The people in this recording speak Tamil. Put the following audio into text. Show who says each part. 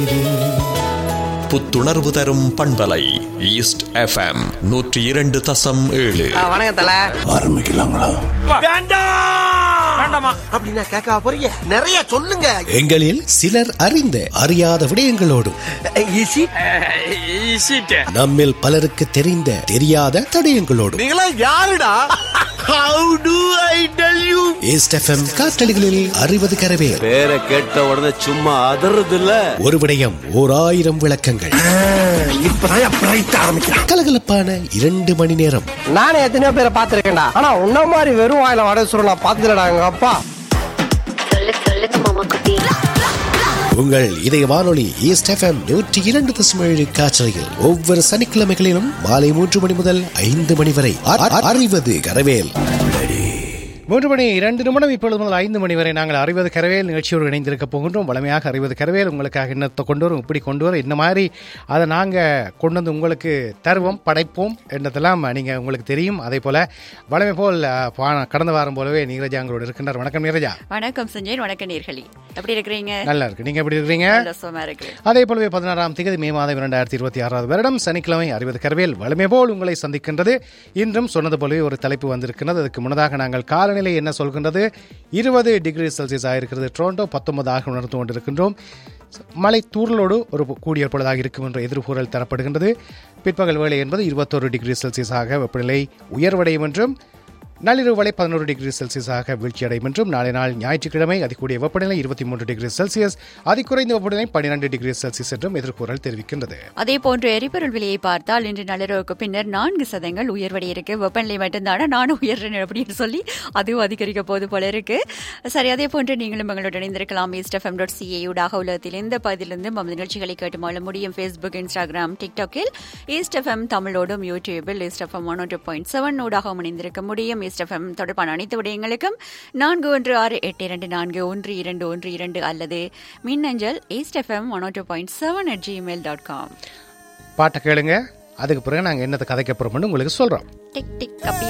Speaker 1: புத்துணர்வு தரும் பண்பலை ஈஸ்ட் எஃப்எம் நூற்றி இரண்டு தசம் ஏழு
Speaker 2: வணக்கம் தல
Speaker 3: ஆரம்பிக்கலாங்களா
Speaker 2: அப்படின்னா கேட்க போறீங்க நிறைய சொல்லுங்க
Speaker 3: எங்களில் சிலர் அறிந்த அறியாத விடயங்களோடும்
Speaker 2: ஈசி
Speaker 3: நம்மில் பலருக்கு தெரிந்த தெரியாத தடயங்களோடும்
Speaker 2: நீங்களா யாருடா how do I tell you
Speaker 3: east FM காற்றலிகளில் அறிவது கரவே
Speaker 4: பேரை கேட்ட உடனே சும்மா அதறது இல்ல
Speaker 3: ஒரு விடயம் ஓர் ஆயிரம் விளக்கங்கள்
Speaker 2: இப்பதான் பிரைட் ஆரம்பிக்கிறான்
Speaker 3: கலகலப்பான இரண்டு மணி நேரம்
Speaker 2: நானே எத்தனையோ பேரை பார்த்திருக்கேன்டா ஆனா உன்ன மாதிரி வெறும் வாயில வடை சுருள் நான் பார்த்ததுலடா எங்க அப்பா
Speaker 5: சொல்லு சொல்லுங்க மாமா குட்டி
Speaker 3: உங்கள் இதய வானொலி ஈஸ்ட் எஃப்எம் நூற்றி இரண்டு தசம் ஏழு காற்றலையில் ஒவ்வொரு சனிக்கிழமைகளிலும் மாலை மூன்று மணி முதல் ஐந்து மணி வரை அ- அ- அறிவது கரவேல்
Speaker 6: மூன்று மணி இரண்டு நிமிடம் இப்பொழுது முதல் ஐந்து மணி வரை நாங்கள் அறிவது கரவேல் நிகழ்ச்சியோடு இணைந்திருக்க போகின்றோம் வளமையாக அறிவது கரவேல் உங்களுக்காக என்னத்தை கொண்டு வரும் இப்படி கொண்டு வரும் இந்த மாதிரி அதை நாங்கள் கொண்டு வந்து உங்களுக்கு தருவோம் படைப்போம் என்றதெல்லாம் நீங்கள் உங்களுக்கு தெரியும் அதே போல் வளமை போல் அஹ், பா- கடந்த வாரம் போலவே நீரஜா எங்களோடு இருக்கின்றார் வணக்கம் நீரஜா
Speaker 7: வணக்கம் சஞ்சய் வணக்கம் நேர்களி எப்படி இருக்கிறீங்க
Speaker 6: நல்லா இருக்கு நீங்கள் எப்படி இருக்கிறீங்க
Speaker 7: சந்தோஷமா இருக்கு
Speaker 6: அதே போலவே பதினாறாம் தேதி மே மாதம் இரண்டாயிரத்தி இருபத்தி ஆறாவது வருடம் சனிக்கிழமை அறிவது கரவேல் வலிமை போல் உங்களை சந்திக்கின்றது இன்றும் சொன்னது போலவே ஒரு தலைப்பு வந்திருக்கிறது அதுக்கு முன்னதாக நாங்கள் காலநிலை என்ன சொல்கின்றது இருபது டிகிரி செல்சியஸ் ஆயிருக்கிறது டொரண்டோ பத்தொன்பதாக உணர்ந்து கொண்டிருக்கின்றோம் மழை தூறலோடு ஒரு கூடிய பொழுதாக இருக்கும் என்ற எதிர்கூறல் தரப்படுகின்றது பிற்பகல் வேளை என்பது இருபத்தொரு டிகிரி செல்சியஸாக வெப்பநிலை உயர்வடையும் என்றும் நள்ளிரவு வரை பதினோரு டிகிரி செல்சியஸாக வீழ்ச்சியடையும் என்றும் நாளை நாள் ஞாயிற்றுக்கிழமை அதிகூடிய வெப்பநிலை இருபத்தி மூன்று டிகிரி செல்சியஸ் அதிகுறைந்த வெப்பநிலை பன்னிரண்டு டிகிரி செல்சியஸ் என்றும் எதிர்கூறல் தெரிவிக்கின்றது
Speaker 7: அதே போன்று எரிபொருள் விலையை பார்த்தால் இன்று நள்ளிரவுக்கு பின்னர் நான்கு சதங்கள் உயர்வடை இருக்கு வெப்பநிலை மட்டும்தானா நானும் உயர்றேன் அப்படின்னு சொல்லி அதுவும் அதிகரிக்க போது போல இருக்கு சரி அதே போன்று நீங்களும் எங்களோட இணைந்திருக்கலாம் ஈஸ்ட் எஃப்எம் டாட் சிஏ ஊடாக உலகத்தில் எந்த பகுதியிலிருந்து நமது நிகழ்ச்சிகளை கேட்டு மாள முடியும் ஃபேஸ்புக் இன்ஸ்டாகிராம் டிக்டாக்கில் ஈஸ்ட் எஃப்எம் தமிழோடும் யூடியூபில் east FM one two point seven ஊடாக இணைந்திருக்க முடியும் ஈஸ்ட் எஃப்எம் தொடர்பான அனைத்து விடயங்களுக்கும் நான்கு ஒன்று ஆறு எட்டு இரண்டு நான்கு ஒன்று இரண்டு ஒன்று இரண்டு அல்லது மின்னஞ்சல் east FM one two point seven at Gmail dot com
Speaker 6: பாட்டை கேளுங்க அதுக்கு பிறகு நாங்கள் என்னத்தை கதைக்க போகிறோம்னு உங்களுக்கு சொல்கிறோம்
Speaker 7: டிக் டிக் அப்படி